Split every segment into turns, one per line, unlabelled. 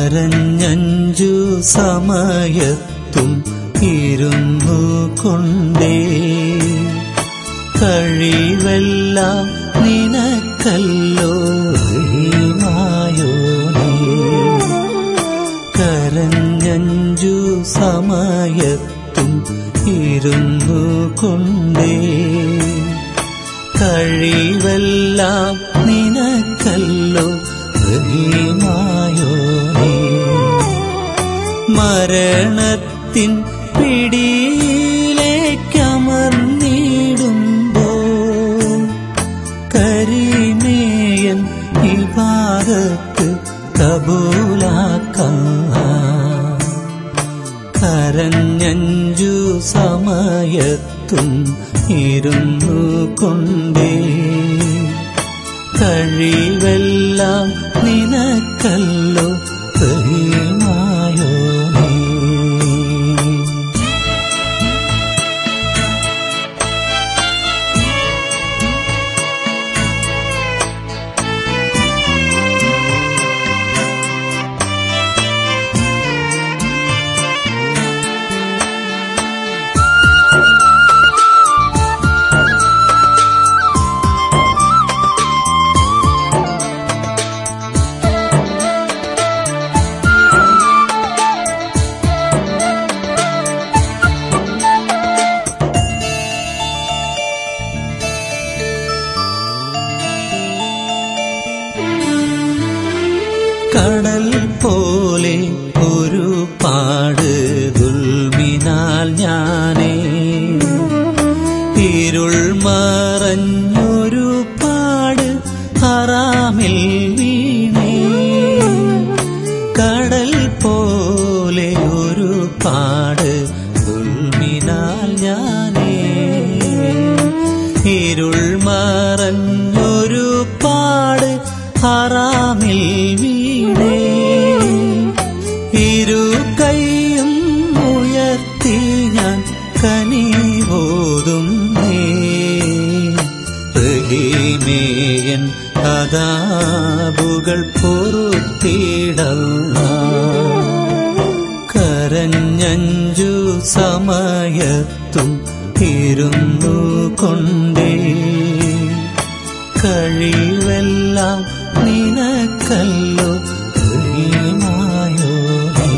കരഞ്ഞഞ്ചു സമയത്തും ഇരുന്നു കൊണ്ടേ കഴിവെല്ലാം നിനക്കല്ലോ റഹീമായോനേ കരഞ്ഞഞ്ചു സമയത്തും ഇരുന്നു കൊണ്ടേ കഴിവെല്ലാം നിനക്കല്ലോ റഹീമായോനേ മരണത്തിൻ പിടിയിലേക്കമർന്നിടുമ്പോൾ കരിമേയൻ ഇബാദത്ത് കബൂലാക്കാം കരഞ്ഞഞ്ചു സമയത്തും ഇരുന്നു കൊണ്ടേ കഴിവെല്ലാം നിനക്കല്ലോ റഹീമായോ നീ കടൽ പോലെ ഒരു പാട് ദുൽമിനാൽ ഞാനേ ഇരുൾ മറഞ്ഞൊരു പാട് ഹറാമിൽ വീണേ കടൽ പോലെ ഒരു പാട് ദുൽമിനാൽ ഞാനേ ഇരുൾ മറഞ്ഞൊരു പാട് ഹറാമിൽ വീണേ ഇരു കൈയും ഉയർത്തി ഞാൻ കനിവോതും റഹീമേയൻ അതാബുകൾ പൊറുത്തിടല്ല കരഞ്ഞഞ്ചു സമയത്തും ഇരുന്നു കൊണ്ടേ കഴിവെല്ലാം നിനക്കല്ലോ റഹീമായോ നീ.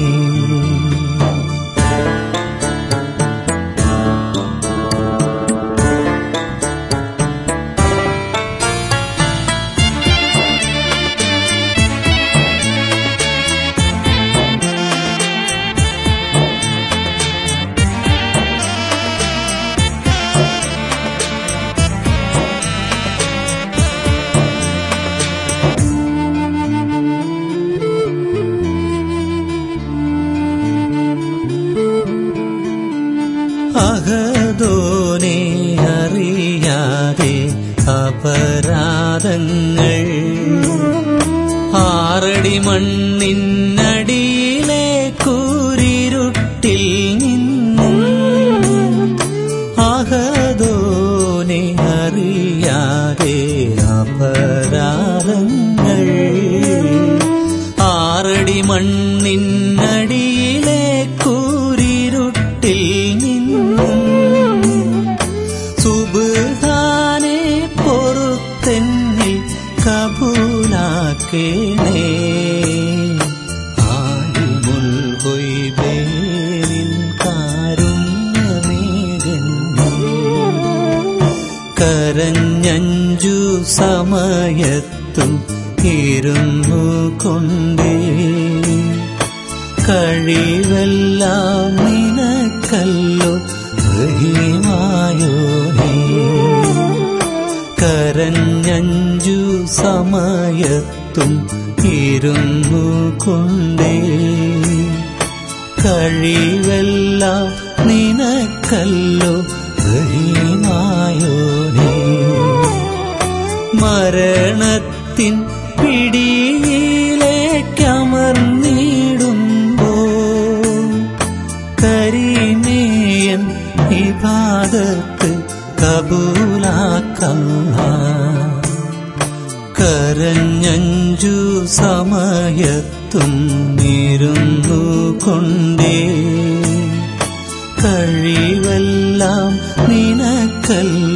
അഹദോനെ അറിയാതെ അപരാധങ്ങൾ ആറടി മണ്ണിനടിയിലെ കൂരിരുട്ടിൽ നിന്നും അഹദോനെ അറിയാതെ അപരാധങ്ങൾ ആറടി മണ്ണിനടിയിലെ കൂരിരുട്ടിൽ നിന്നും സുബാനെ പൊറുത്തെന്നിൽ കബൂലാക്കേണേ ആലിമുൽ ഹൊയ്ബേലിൻ കാരുണ്യമേകന്നേ കരഞ്ഞഞ്ചു സമയത്തും ഇരുന്നു കൊണ്ടേ കഴിവെല്ലാം നിനക്കല്ലോ റഹീമായോ നീ കരഞ്ഞഞ്ചു സമയത്തും ഇരുന്നു കൊണ്ടേ കഴിവെല്ലാം നിനക്കല്ലോ റഹീമായോ നീ മരണത്തിൻ പിടിയിലേക്കമർന്നിടുമ്പോൾ കരിമേയൻ ഇബാദത്ത് കബൂലാക്കാം കരഞ്ഞഞ്ചു സമയത്തും നീ വാഴുന്നു കൊണ്ടേ കഴിവെല്ലാം നിനക്കല്ലോ